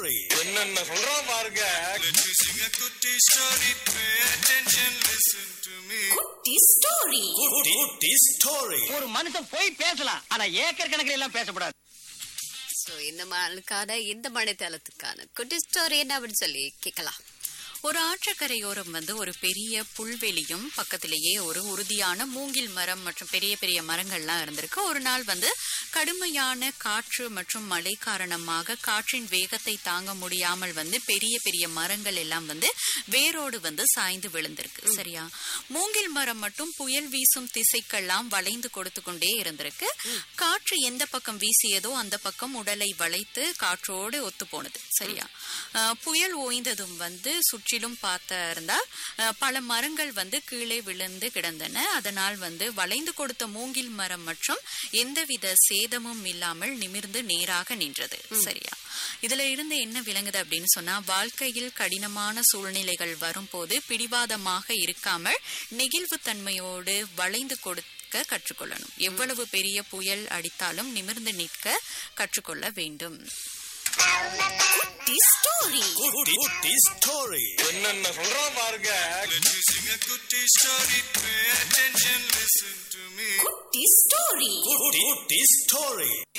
story. என்னென்ன சொல்றான் பாருங்க Let me sing a kutti story. Pay attention, listen to me. Kutti story Kutti, Kutti story. ஒரு மனுஷன் போய் பேசலாம் ஆனா ஏக்கர் கணக்கில் எல்லாம் பேசக்கூடாது சோ இந்த நாளுக்கான இந்த மணித்தளத்துக்கான குட்டி ஸ்டோரி என்ன அப்படின்னு சொல்லி கேட்கலாம் ஒரு ஆற்றக்கரையோரம் வந்து ஒரு பெரிய புல்வெளியும் பக்கத்திலேயே ஒரு உறுதியான மூங்கில் மரம் மற்றும் பெரிய பெரிய மரங்கள்லாம் இருந்திருக்கு ஒரு நாள் வந்து கடுமையான காற்று மற்றும் மழை காரணமாக காற்றின் வேகத்தை தாங்க முடியாமல் வந்து பெரிய பெரிய மரங்கள் எல்லாம் வந்து வேரோடு வந்து சாய்ந்து விழுந்திருக்கு சரியா மூங்கில் மரம் மட்டும் புயல் வீசும் திசைக்கெல்லாம் வளைந்து கொடுத்து கொண்டே இருந்திருக்கு காற்று எந்த பக்கம் வீசியதோ அந்த பக்கம் உடலை வளைத்து காற்றோடு ஒத்து போனது சரியா அஹ், புயல் ஓய்ந்ததும் வந்து சுற்றிலும் பார்த்த இருந்தா அஹ், பல மரங்கள் வந்து கீழே விழுந்து கிடந்தன அதனால் வந்து வளைந்து கொடுத்த மூங்கில் மரம் மற்றும் எந்தவித சேதமும் இல்லாமல் நிமிர்ந்து நேராக நின்றது சரியா இதுல இருந்து என்ன விளங்குது அப்படின்னு சொன்னா வாழ்க்கையில் கடினமான சூழ்நிலைகள் வரும்போது பிடிவாதமாக இருக்காமல் நெகிழ்வுத்தன்மையோடு வளைந்து கொடுக்க கற்றுக்கொள்ளணும் எவ்வளவு பெரிய புயல் அடித்தாலும் நிமிர்ந்து நிற்க கற்றுக்கொள்ள வேண்டும் குட்டி ஸ்டோரி Kutti, Kutti story. என்னென்ன சொல்றான் பாருங்க Let me sing a kutti story. Pay attention, listen to me. Kutti story Kutti, Kutti story.